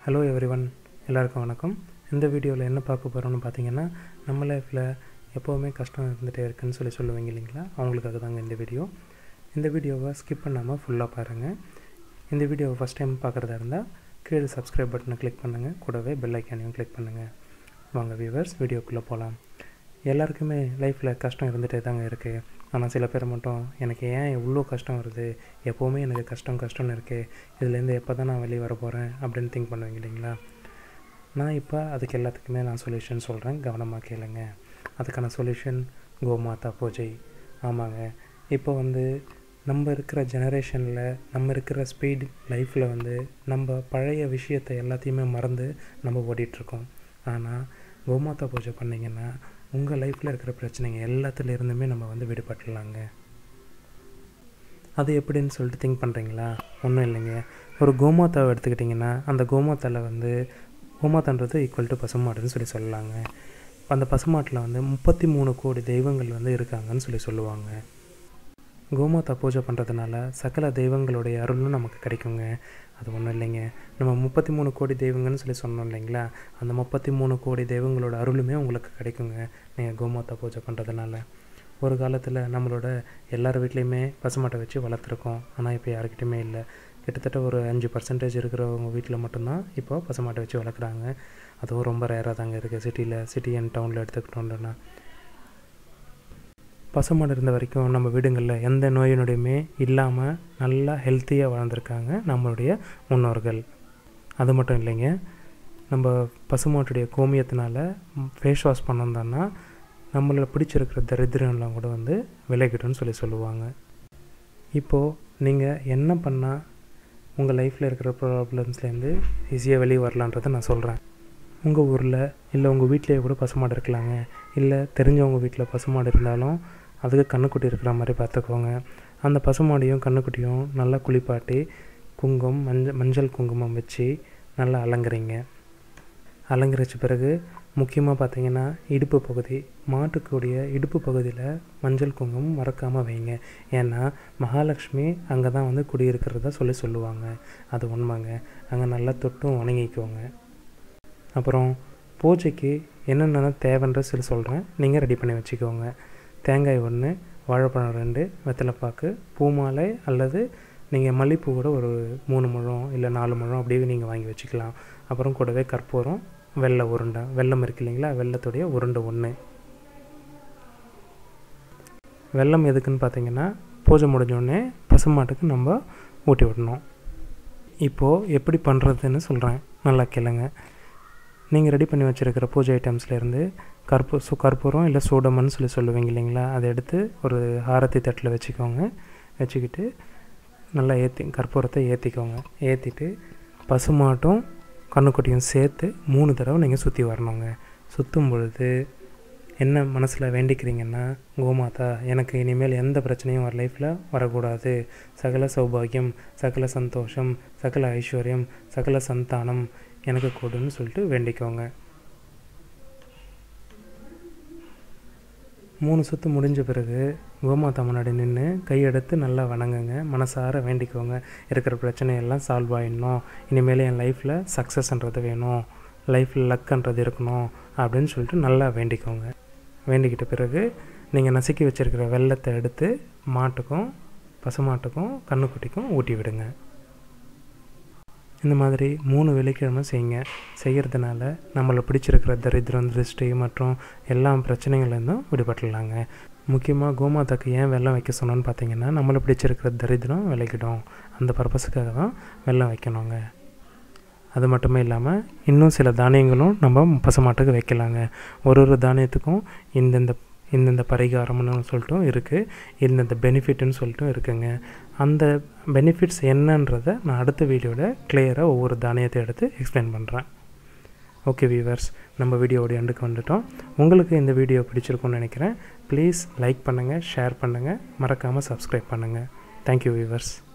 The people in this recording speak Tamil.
ஹலோ எவ்ரிவன் எல்லாருக்கும் வணக்கம் இந்த வீடியோவில் என்ன பார்க்க போகிறோம்னு பார்த்தீங்கன்னா நம்ம லைஃப்பில் எப்போவுமே கஷ்டம் இருந்துகிட்டே இருக்குன்னு சொல்லி சொல்லுவீங்க இல்லைங்களா அவங்களுக்காக தாங்க இந்த வீடியோ இந்த வீடியோவை ஸ்கிப் பண்ணாமல் ஃபுல்லாக பாருங்கள் இந்த வீடியோவை ஃபஸ்ட் டைம் பார்க்குறதா இருந்தால் கீழே சப்ஸ்கிரைப் பட்டனை கிளிக் பண்ணுங்கள் கூடவே பெல் ஐக்கானையும் கிளிக் பண்ணுங்கள் வாங்க வியூவர்ஸ் வீடியோக்குள்ளே போகலாம் எல்லாருக்குமே லைஃப்பில் கஷ்டம் இருந்துகிட்டே தாங்க இருக்குது ஆனால் சில பேர் மட்டும் எனக்கு ஏன் இவ்வளோ கஷ்டம் வருது எப்போவுமே எனக்கு கஷ்டம் கஷ்டம்னு இருக்குது இதுலேருந்து எப்போ தான் நான் வெளியே வர போகிறேன் அப்படின்னு திங்க் பண்ணுவீங்க இல்லைங்களா நான் இப்போ அதுக்கு எல்லாத்துக்குமே நான் சொல்யூஷன் சொல்கிறேன் கவனமாக கேளுங்க அதுக்கான சொல்யூஷன் கோமாதா பூஜை ஆமாங்க இப்போ வந்து நம்ம இருக்கிற ஜெனரேஷனில் நம்ம இருக்கிற ஸ்பீட் லைஃப்பில் வந்து நம்ம பழைய விஷயத்தை எல்லாத்தையுமே மறந்து நம்ம ஓடிட்டுருக்கோம் ஆனால் கோமாதா பூஜை பண்ணிங்கன்னா உங்கள் லைஃப்பில் இருக்கிற பிரச்சனைங்க எல்லாத்துலேருந்துமே நம்ம வந்து விடுபட்டுலாங்க அது எப்படின்னு சொல்லிட்டு திங்க் பண்ணுறீங்களா ஒன்றும் இல்லைங்க ஒரு கோமாத்தாவை எடுத்துக்கிட்டிங்கன்னா அந்த கோமாத்தாவில் வந்து கோமாத்தான்றது ஈக்குவல் டு பசுமாடுன்னு சொல்லி சொல்லலாங்க அந்த பசுமாட்டில் வந்து முப்பத்தி மூணு கோடி தெய்வங்கள் வந்து இருக்காங்கன்னு சொல்லி சொல்லுவாங்க கோமாதா பூஜை பண்ணுறதுனால சகல தெய்வங்களுடைய அருளும் நமக்கு கிடைக்குங்க அது ஒன்றும் இல்லைங்க நம்ம முப்பத்தி மூணு கோடி தெய்வங்கள்னு சொல்லி சொன்னோம் இல்லைங்களா அந்த முப்பத்தி மூணு கோடி தெய்வங்களோட அருளுமே உங்களுக்கு கிடைக்குங்க நீங்கள் கோமாதா பூஜை பண்ணுறதுனால ஒரு காலத்தில் நம்மளோட எல்லார் வீட்லேயுமே பசுமாட்டை வச்சு வளர்த்துருக்கோம் ஆனால் இப்போ யாருக்கிட்டையுமே இல்லை கிட்டத்தட்ட ஒரு அஞ்சு பர்சன்டேஜ் இருக்கிறவங்க வீட்டில் மட்டும்தான் இப்போ பசுமாட்டை வச்சு வளர்க்குறாங்க அதுவும் ரொம்ப ரேராக தாங்க இருக்குது சிட்டியில் சிட்டி அண்ட் டவுனில் எடுத்துக்கிட்டோம்னா பசுமாடு இருந்த வரைக்கும் நம்ம வீடுங்களில் எந்த நோய் நொடியுமே இல்லாமல் நல்லா ஹெல்த்தியாக வளர்ந்துருக்காங்க நம்மளுடைய முன்னோர்கள் அது மட்டும் இல்லைங்க நம்ம பசுமாட்டுடைய கோமியத்தினால ஃபேஸ் வாஷ் பண்ணோம்னா நம்மளை பிடிச்சிருக்கிற தரித்திரம்லாம் கூட வந்து விலகிடும்னு சொல்லி சொல்லுவாங்க இப்போது நீங்கள் என்ன பண்ணால் உங்கள் லைஃப்பில் இருக்கிற ப்ராப்ளம்ஸ்லேருந்து ஈஸியாக வெளியே வரலான்றதை நான் சொல்கிறேன் உங்கள் ஊரில் இல்லை உங்கள் வீட்லேயே கூட பசுமாடு இருக்கலாங்க இல்லை தெரிஞ்சவங்க வீட்டில் பசுமாடு இருந்தாலும் அதுக்கு கண்ணுக்குட்டி இருக்கிற மாதிரி பார்த்துக்கோங்க அந்த பசுமாடியும் கண்ணுக்குட்டியும் நல்லா குளிப்பாட்டி குங்குமம் மஞ்சள் மஞ்சள் குங்குமம் வச்சு நல்லா அலங்குறீங்க அலங்கரித்த பிறகு முக்கியமாக பார்த்தீங்கன்னா இடுப்பு பகுதி மாட்டுக்குடைய இடுப்பு பகுதியில் மஞ்சள் குங்குமம் மறக்காமல் வைங்க ஏன்னா மகாலட்சுமி அங்கே தான் வந்து குடியிருக்கிறதா சொல்லி சொல்லுவாங்க அது உண்மைங்க அங்கே நல்லா தொட்டும் வணங்கிக்கோங்க அப்புறம் பூஜைக்கு என்னென்ன தேவைன்ற சொல்லி சொல்கிறேன் நீங்கள் ரெடி பண்ணி வச்சுக்கோங்க தேங்காய் ஒன்று வாழைப்பழம் ரெண்டு வெத்தலைப்பாக்கு பூமாலை அல்லது நீங்கள் மல்லிப்பூ கூட ஒரு மூணு முழம் இல்லை நாலு முழம் அப்படியே நீங்கள் வாங்கி வச்சுக்கலாம் அப்புறம் கூடவே கற்பூரம் வெள்ளை உருண்டை வெள்ளம் இருக்கு இல்லைங்களா வெள்ளத்துடைய உருண்டை ஒன்று வெள்ளம் எதுக்குன்னு பார்த்தீங்கன்னா பூஜை முடிஞ்சோடனே பசுமாட்டுக்கு நம்ம ஊட்டி விடணும் இப்போது எப்படி பண்ணுறதுன்னு சொல்கிறேன் நல்லா கேளுங்க நீங்கள் ரெடி பண்ணி வச்சுருக்கிற பூஜை ஐட்டம்ஸ்லேருந்து கற்பூ சு கற்பூரம் இல்லை சூடமன்னு சொல்லி சொல்லுவீங்க இல்லைங்களா அதை எடுத்து ஒரு ஆரத்தி தட்டில் வச்சுக்கோங்க வச்சுக்கிட்டு நல்லா ஏற்றி கற்பூரத்தை ஏற்றிக்கோங்க ஏற்றிட்டு பசுமாட்டும் கண்ணுக்குட்டியும் சேர்த்து மூணு தடவை நீங்கள் சுற்றி வரணுங்க சுற்றும் பொழுது என்ன மனசில் வேண்டிக்கிறீங்கன்னா கோமாதா எனக்கு இனிமேல் எந்த பிரச்சனையும் வர லைஃப்பில் வரக்கூடாது சகல சௌபாகியம் சகல சந்தோஷம் சகல ஐஸ்வர்யம் சகல சந்தானம் எனக்கு கொடுன்னு சொல்லிட்டு வேண்டிக்கோங்க மூணு சுற்று முடிஞ்ச பிறகு கோமாதா முன்னாடி நின்று கையெடுத்து நல்லா வணங்குங்க மனசார வேண்டிக்கோங்க இருக்கிற பிரச்சனையெல்லாம் சால்வ் ஆகிடணும் இனிமேல் என் லைஃப்பில் சக்ஸஸ்ன்றது வேணும் லைஃப்பில் லக்குன்றது இருக்கணும் அப்படின்னு சொல்லிட்டு நல்லா வேண்டிக்கோங்க வேண்டிக்கிட்ட பிறகு நீங்கள் நசுக்கி வச்சுருக்கிற வெள்ளத்தை எடுத்து மாட்டுக்கும் பசுமாட்டுக்கும் கண்ணுக்குட்டிக்கும் ஊட்டி விடுங்க இந்த மாதிரி மூணு வெள்ளிக்கிழமை செய்யுங்க செய்கிறதுனால நம்மளை பிடிச்சிருக்கிற தரித்திரம் திருஷ்டி மற்றும் எல்லா பிரச்சனைகள்லேருந்தும் விடுபட்டுலாங்க முக்கியமாக கோமாதாக்கு ஏன் வெள்ளம் வைக்க சொன்னோன்னு பார்த்தீங்கன்னா நம்மளை பிடிச்சிருக்கிற தரித்திரம் விலகிடும் அந்த பர்பஸுக்காக தான் வெள்ளம் வைக்கணுங்க அது மட்டுமே இல்லாமல் இன்னும் சில தானியங்களும் நம்ம பசுமாட்டுக்கு வைக்கலாங்க ஒரு ஒரு தானியத்துக்கும் இந்தந்த இந்தந்த பரிகாரம்னு சொல்லிட்டும் இருக்குது இந்தந்த பெனிஃபிட்னு சொல்லிட்டும் இருக்குங்க அந்த பெனிஃபிட்ஸ் என்னன்றதை நான் அடுத்த வீடியோவில் கிளியராக ஒவ்வொரு தானியத்தை எடுத்து எக்ஸ்பிளைன் பண்ணுறேன் ஓகே வியூவர்ஸ் நம்ம வீடியோடைய எண்டுக்கு வந்துட்டோம் உங்களுக்கு இந்த வீடியோ பிடிச்சிருக்கும்னு நினைக்கிறேன் ப்ளீஸ் லைக் பண்ணுங்கள் ஷேர் பண்ணுங்கள் மறக்காமல் சப்ஸ்கிரைப் பண்ணுங்கள் தேங்க்யூ வியூவர்ஸ்